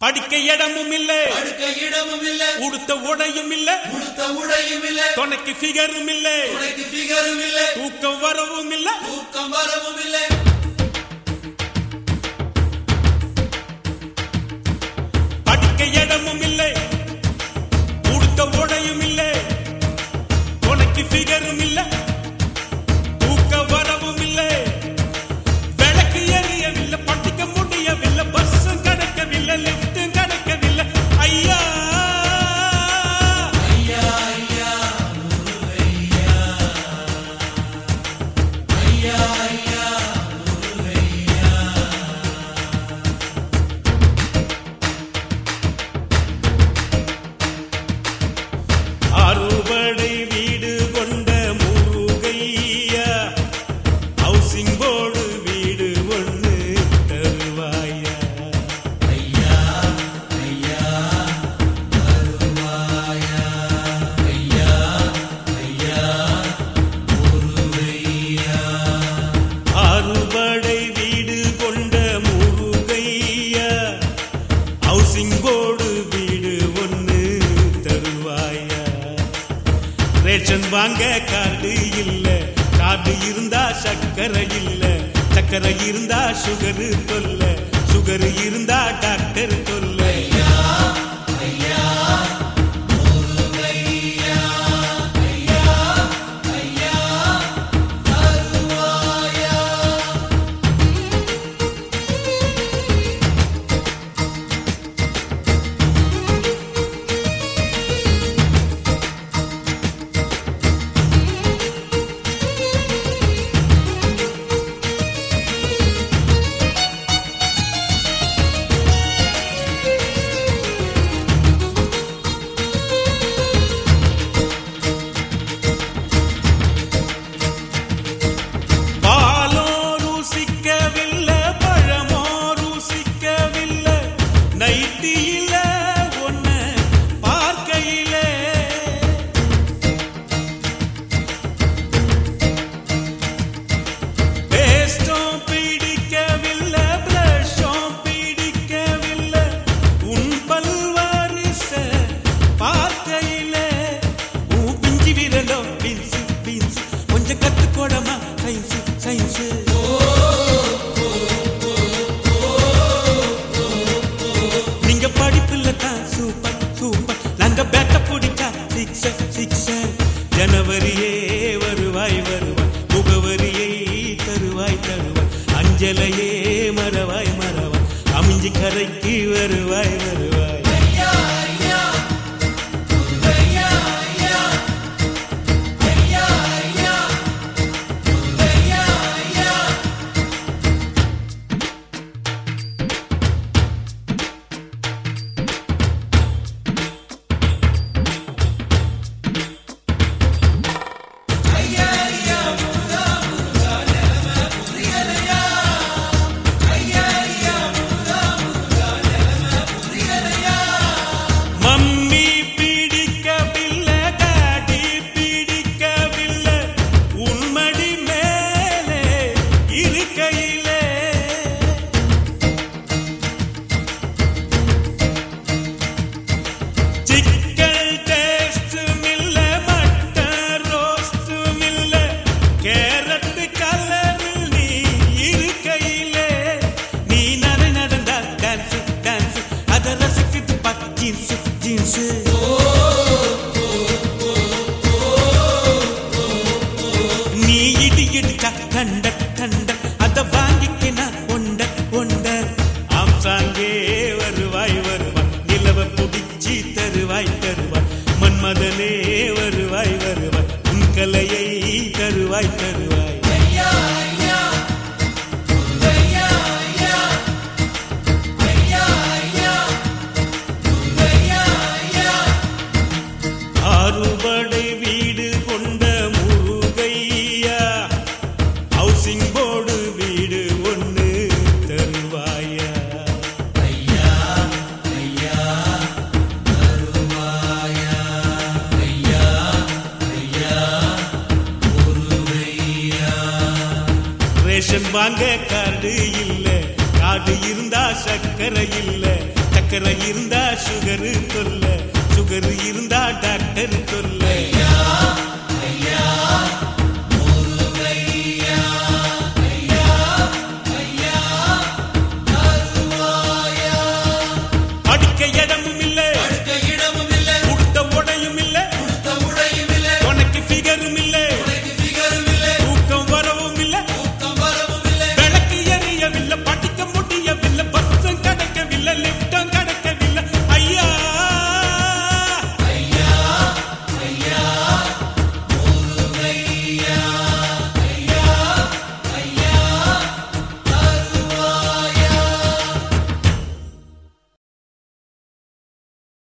படிக்க இடமும் இல்ல படுக்க இடமும் இல்ல உடுத்த உடையும் இல்ல உடுத்த உடையும் இல்ல துணைக்கு ஃபிகரும் இல்ல துணைக்கு ஃபிகரும் இல்ல தூக்கம் வரவும் இல்ல தூக்கம் வரவும் இல்ல படிக்க இடமும் இல்ல உடுத்த உடையும் இல்ல துணைக்கு ஃபிகரும் இல்ல தூக்க வரவும் இல்ல விளக்கு எரியவில்லை படிக்க முடியவில்லை பஸ்ஸும் கிடைக்கவில்லை லிப்டும் கிடைக்கவில்லை ஐயா ஐயா ஐயா முருகையா ஐயா ஐயா முருகையா அறுபடை வீடு கொண்ட முருகையா ஹவுசிங் போர்டு வீடு ஒண்ணு தருவாயா ஐயா ஐயா வருவாயா ஐயா ஐயா முருகையா அறுபடை வீடு கொண்ட முருகையா ஹவுசிங் போர்டு வீடு ஒண்ணு தருவாயா ரேஷன் வாங்க கார்டு இல்ல கார்டு இருந்தா சக்கரை இல்ல சக்கரை இருந்தா சுகரு தொல்ல சுகர் இருந்தா டாக்டர் தொல்ல ஐயா முருகையா ஐயா ஐயா வருவாயா பாலோ ருசிக்கவில்லை பழமோ ருசிக்கவில்லை நைட்டியில ஒன்ன பார்க்கையிலே பேஸ்டும் பிடிக்கவில்லை பிரஷும் பிடிக்கவில்லை உன் பல்வாரிச பார்க்கையிலே உன் பிஞ்சி விரலோ பீன்ஸ் பீன்ஸ் கொஞ்சம் கத்துக்கோடமா சயின்ஸ் சயின்ஸ் நீங்க படிப்புல தான் சூப்பர் சூப்பர் நாங்க பேட்ட பிடிச்சா சிக்ஸ் சிக்ஸ் ஜனவரியே வருவாய் வருவாய் முகவரியை தருவாய் தருவாய் அஞ்சலையே மறவாய் மறவாய் அமைஞ்சு கரைக்கு வருவாய் வருவாய் ஐயா ஐயா முருகையா ஐயா ஐயா ஐயா முருகையா ஐயா ஐயா ஐயா முருகா முருகா நிலம புரியலையா ஐயா ஐயா முருகா முருகா நிலம புரியலையா மம்மி பிடிக்கவில்லை டாடி பிடிக்கவில்லை உன்மடி மேலே இருக்கையிலே சிக்கன் டேஸ்டும் இல்ல மட்டன் ரோஸ்டும் இல்ல கேரட் கலரில் நீ இருக்கையிலே நீ நட நடந்தா டான்ஸ் டான்ஸ் அத ரசிக்குது பா ஜீன்ஸ் ஜீன்ஸ் நீ இடி இடிச்சா கண்ட கண்ட அத வாங்கிக்கினா ஒண்ட ஒண்ட ஆம்சாங்கே வருவாய் வருவாய் நிலவ புடிச்சி தருவாய் தருவாய் மன்மதனே வருவாய் வருவாய் உன் கலையை தருவாய் தருவாய் ஐயா ஐயா முருகையா ஐயா ஐயா ஐயா முருகையா ஐயா அறுபடை வீடு கொண்ட முருகையா ஹவுசிங் போர்டு வீடு ஒண்ணு தருவாயா ஐயா ஐயா வருவாயா ஐயா ஐயா முருகையா ரேஷன் வாங்க கார்டு இல்ல கார்டு இருந்தா சக்கரை இல்ல சக்கரை சக்கரை இருந்தா சுகரு தொல்ல சுகரு இருந்தா டாக்டர் தொல்ல